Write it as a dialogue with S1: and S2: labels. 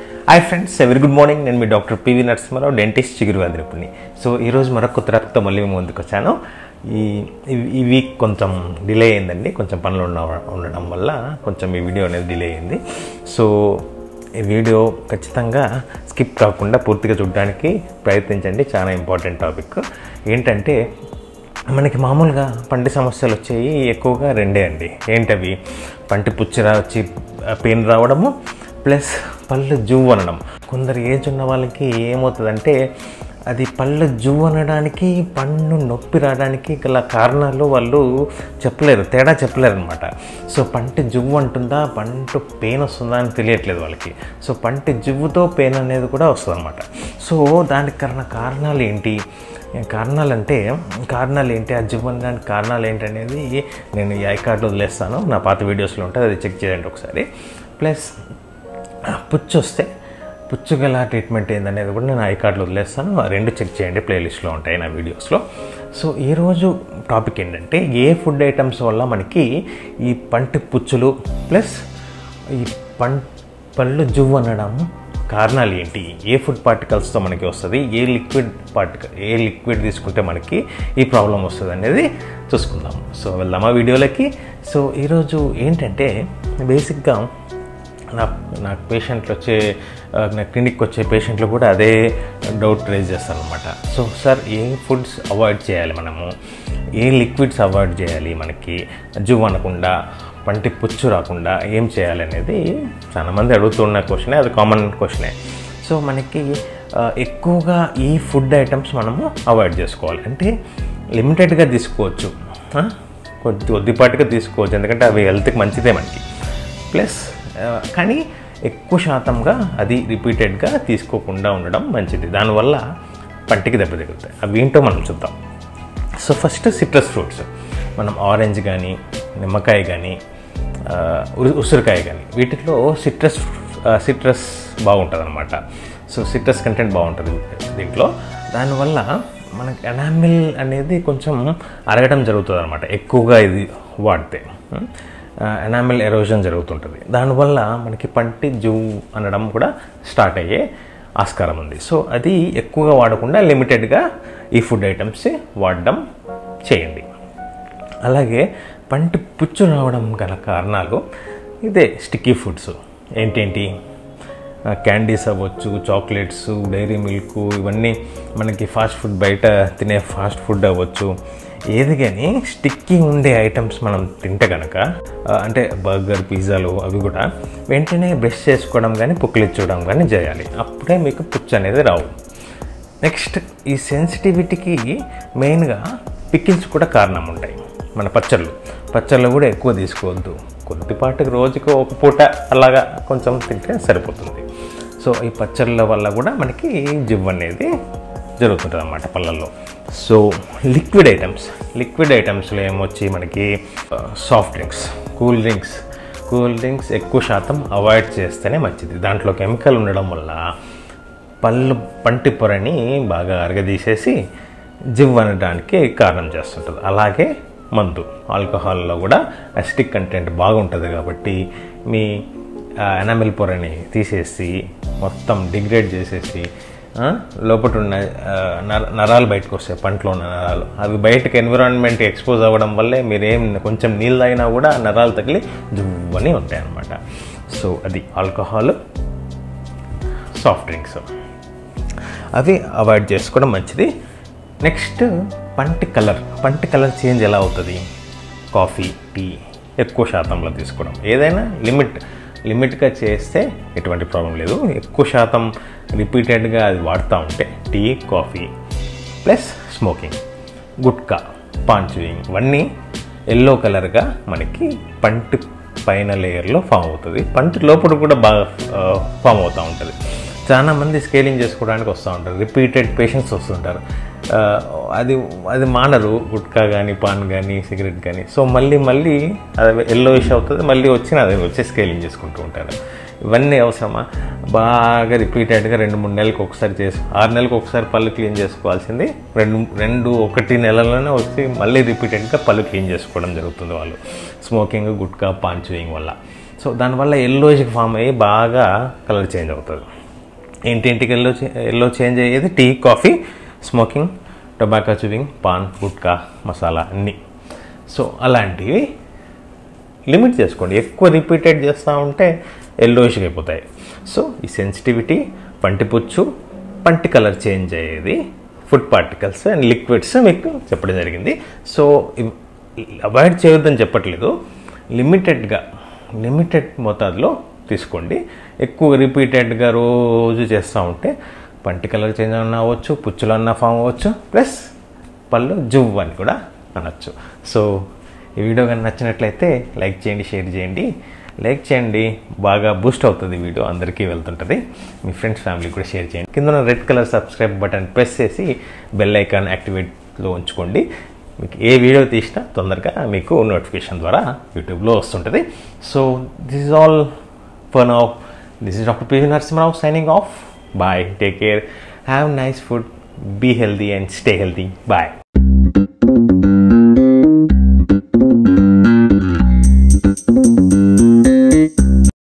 S1: Hi friends very good morning నేను మీ doctor PV Narasimha Rao dentist చిగురు వ్యాధి నిపుణుని సో ఈరోజు మరొక కొత్త టాపిక్తో మళ్ళీ మేము ముందుకు వచ్చాను ఈ ఈ- ఈ వీక్ కొంచెం డిలే అయిందండి కొంచెం పనులు ఉన్న ఉండడం వల్ల కొంచెం ఈ వీడియో అనేది డిలే అయింది సో ఈ వీడియో ఖచ్చితంగా స్కిప్ కాకుండా పూర్తిగా చూడడానికి ప్రయత్నించండి చాలా ఇంపార్టెంట్ టాపిక్ ఏంటంటే మనకి మామూలుగా పంటి సమస్యలు వచ్చాయి ఎక్కువగా రెండే అండి ఏంటవి పంటి పుచ్చిరా వచ్చి పెయిన్ రావడము ప్లస్ పళ్ళు జువ్వు అనడం కొందరు ఏజ్ ఉన్న వాళ్ళకి ఏమవుతుందంటే అది పళ్ళు జువ్వు అనడానికి పన్ను నొప్పి రావడానికి గల కారణాలు వాళ్ళు చెప్పలేరు తేడా చెప్పలేరు అనమాట సో పంటి జువ్వు అంటుందా పంట పెయిన్ వస్తుందా అని తెలియట్లేదు వాళ్ళకి సో పంటి జువ్వుతో పెయిన్ అనేది కూడా వస్తుంది అనమాట సో దానికి కారణ కారణాలు ఏంటి కారణాలు అంటే కారణాలు ఏంటి ఆ జీవనడానికి కారణాలు ఏంటి అనేది నేను ఈ ఐ కార్డు వదిలేస్తాను నా పాత వీడియోస్లో ఉంటుంది అది చెక్ చేయండి ఒకసారి ప్లస్ పుచ్చు వస్తే పుచ్చు గల ట్రీట్మెంట్ ఏందనేది కూడా నేను ఐ కార్డులో వదిలేస్తాను ఆ రెండు చెక్ చేయండి ప్లేలిస్ట్లో ఉంటాయి నా వీడియోస్లో సో ఈరోజు టాపిక్ ఏంటంటే ఏ ఫుడ్ ఐటమ్స్ వల్ల మనకి ఈ పంటి పుచ్చులు ప్లస్ ఈ పం పళ్ళు జువ్వు అనడం కారణాలు ఏంటి ఏ ఫుడ్ పార్టికల్స్తో మనకి వస్తుంది ఏ లిక్విడ్ పార్టికల్ ఏ లిక్విడ్ తీసుకుంటే మనకి ఈ ప్రాబ్లం వస్తుంది అనేది చూసుకుందాం సో వెళ్దామా వీడియోలకి సో ఈరోజు ఏంటంటే బేసిక్గా నా నాకు పేషెంట్లు వచ్చే ఆ, నా క్లినిక్కి వచ్చే పేషెంట్లు కూడా అదే డౌట్ రేజ్ చేస్తారు అనమాట సో సార్ ఏ ఫుడ్స్ అవాయిడ్ చేయాలి మనము ఏ లిక్విడ్స్ అవాయిడ్ చేయాలి మనకి జువ్ అనకుండా పంటి పుచ్చు రాకుండా ఏం చేయాలి అనేది చాలామంది అడుగుతున్న క్వశ్చనే అది కామన్ క్వశ్చనే సో మనకి ఆ, ఎక్కువగా ఈ ఫుడ్ ఐటమ్స్ మనము అవాయిడ్ చేసుకోవాలి అంటే లిమిటెడ్గా తీసుకోవచ్చు ఆ? కొద్ది కొద్దిపాటిగా తీసుకోవచ్చు ఎందుకంటే అవి హెల్త్కి మంచిదే మనకి ప్లస్ ఆ, కానీ ఎక్కువ శాతంగా అది రిపీటెడ్గా తీసుకోకుండా ఉండడం మంచిది దానివల్ల పంటికి దెబ్బ తగులుతాయి అవి ఏంటో మనం చూద్దాం సో ఫస్ట్ సిట్రస్ ఫ్రూట్స్ మనం ఆరెంజ్ కానీ నిమ్మకాయ కానీ ఆ, ఉ- ఉసిరికాయ కానీ వీటిలో సిట్రస్ సిట్రస్ బాగుంటుంది అనమాట సో సిట్రస్ కంటెంట్ బాగుంటుంది దీంట్లో దానివల్ల మనకి ఎనామిల్ అనేది కొంచెం అరగడం జరుగుతుంది అనమాట ఎక్కువగా ఇది వాడితే ఎనామిల్ ఎరోజన్ జరుగుతుంటుంది దానివల్ల మనకి పంటి జువ్ అనడం కూడా స్టార్ట్ అయ్యే ఆస్కారం ఉంది సో అది ఎక్కువగా వాడకుండా లిమిటెడ్గా ఈ ఫుడ్ ఐటమ్స్ వాడడం చేయండి అలాగే పంటి పుచ్చు రావడం గల కారణాలు ఇదే స్టిక్కీ ఫుడ్స్ ఏంటేంటి ఆ, క్యాండీస్ అవ్వచ్చు చాక్లెట్స్ డైరీ మిల్క్ ఇవన్నీ మనకి ఫాస్ట్ ఫుడ్ బయట తినే ఫాస్ట్ ఫుడ్ అవ్వచ్చు ఏది కానీ స్టిక్కీ ఉండే ఐటమ్స్ మనం తింటే కనుక ఆ, అంటే బర్గర్ పిజ్జాలు అవి కూడా వెంటనే బ్రష్ చేసుకోవడం కానీ పుక్కిలిచ్చడం కానీ చేయాలి అప్పుడే మీకు పుచ్చు అనేది రావు నెక్స్ట్ ఈ సెన్సిటివిటీకి మెయిన్గా పికిల్స్ కూడా కారణం ఉంటాయి మన పచ్చళ్ళు పచ్చళ్ళు కూడా ఎక్కువ తీసుకోవద్దు కొద్దిపాటికి రోజుకి ఒక పూట అలాగా కొంచెం తింటే సరిపోతుంది సో ఈ పచ్చళ్ళ వల్ల కూడా మనకి జివ్ అనేది జరుగుతుంటుంది అన్నమాట పళ్ళల్లో సో లిక్విడ్ ఐటమ్స్ లిక్విడ్ ఐటమ్స్లో ఏమొచ్చి మనకి soft drinks cool drinks cool drinks ఎక్కువ శాతం అవాయిడ్ చేస్తేనే మంచిది దాంట్లో కెమికల్ ఉండడం వల్ల పళ్ళు పంటి పొరని బాగా అరగదీసేసి జివ్ అనడానికి కారణం చేస్తుంటుంది అలాగే మందు ఆల్కహాల్లో కూడా అసిటిక్ కంటెంట్ బాగుంటుంది కాబట్టి మీ ఎనామిల్ పొరని తీసేసి మొత్తం డిగ్రేడ్ చేసేసి ఆ, లోపల ఉన్న ఆ, నర నరాలు బయటకు వస్తాయి పంటలో ఉన్న నరాలు అవి బయటకు ఎన్విరాన్మెంట్ ఎక్స్పోజ్ అవ్వడం వల్లే మీరేం కొంచెం నీళ్ళు తాగినా కూడా నరాలు తగిలి జువ్వని ఉంటాయి అన్నమాట సో అది ఆల్కహాల్ సాఫ్ట్ డ్రింక్స్ అవి అవాయిడ్ చేసుకోవడం మంచిది నెక్స్ట్ పంటి కలర్ పంటి కలర్ చేంజ్ ఎలా అవుతుంది కాఫీ టీ ఎక్కువ శాతంలో తీసుకోవడం ఏదైనా లిమిట్ లిమిట్గా చేస్తే ఎటువంటి ప్రాబ్లం లేదు ఎక్కువ శాతం రిపీటెడ్గా అది వాడుతూ ఉంటే tea coffee plus smoking gutka paan chewing ఇవన్నీ ఎల్లో కలర్గా మనకి పంటి పైన లేయర్లో ఫామ్ అవుతుంది పంటి లోపల కూడా బాగా ఫామ్ అవుతూ ఉంటుంది చాలా మంది స్కేలింగ్ చేసుకోవడానికి వస్తూ ఉంటారు రిపీటెడ్ పేషెంట్స్ వస్తుంటారు ఆ, అది అది మానరు గుట్కా కానీ పాన్ కానీ సిగరెట్ కానీ సో మళ్ళీ మళ్ళీ అది ఎల్లో ఇష్ అవుతుంది మళ్ళీ వచ్చి అది వచ్చి స్కేలింగ్ చేసుకుంటూ ఉంటారు ఇవన్నీ అవసరమా బాగా రిపీటెడ్గా రెండు మూడు నెలలకు ఒకసారి చేసి ఆరు నెలలకు ఒకసారి పళ్ళు క్లీన్ చేసుకోవాల్సింది రెండు రెండు ఒకటి నెలల్లోనే వచ్చి మళ్ళీ రిపీటెడ్గా పళ్ళు క్లీన్ చేసుకోవడం జరుగుతుంది వాళ్ళు స్మోకింగ్ గుట్కా పాన్ చూయింగ్ వల్ల సో దానివల్ల ఎల్లోయిష్కి ఫామ్ అయ్యి బాగా కలర్ చేంజ్ అవుతుంది ఇంటింటికి ఎల్లో ఎల్లో చేంజ్ అయ్యేది tea coffee smoking tobacco chewing paan gutka masala అన్నీ సో అలాంటివి లిమిట్ చేసుకోండి ఎక్కువ రిపీటెడ్ చేస్తూ ఉంటే ఎల్లోయిష్గా అయిపోతాయి సో ఈ సెన్సిటివిటీ పంటిపుచ్చు పంటి కలర్ చేంజ్ అయ్యేది ఫుడ్ పార్టికల్స్ అండ్ లిక్విడ్స్ మీకు చెప్పడం జరిగింది సో అవాయిడ్ చేయొద్దని చెప్పట్లేదు లిమిటెడ్గా లిమిటెడ్ మోతాదులో తీసుకోండి ఎక్కువ రిపీటెడ్గా రోజు చేస్తూ ఉంటే పంటి కలర్ చేంజ్ అన్న అవ్వచ్చు పుచ్చులు అన్న ఫామ్ అవ్వచ్చు ప్లస్ పళ్ళు జువ్వు అని కూడా అనొచ్చు సో ఈ వీడియో కానీ నచ్చినట్లయితే లైక్ చేయండి షేర్ చేయండి లైక్ చేయండి బాగా బూస్ట్ అవుతుంది వీడియో అందరికీ వెళ్తుంటుంది మీ ఫ్రెండ్స్ ఫ్యామిలీ కూడా షేర్ చేయండి కింద red colour subscribe button press చేసి బెల్ ఐకాన్ యాక్టివేట్లో ఉంచుకోండి మీకు ఏ వీడియో తీసినా తొందరగా మీకు నోటిఫికేషన్ ద్వారా యూట్యూబ్లో వస్తుంటుంది so this is all for now this is doctor PV Narasimha Rao signing off bye take care have nice food be healthy and stay healthy bye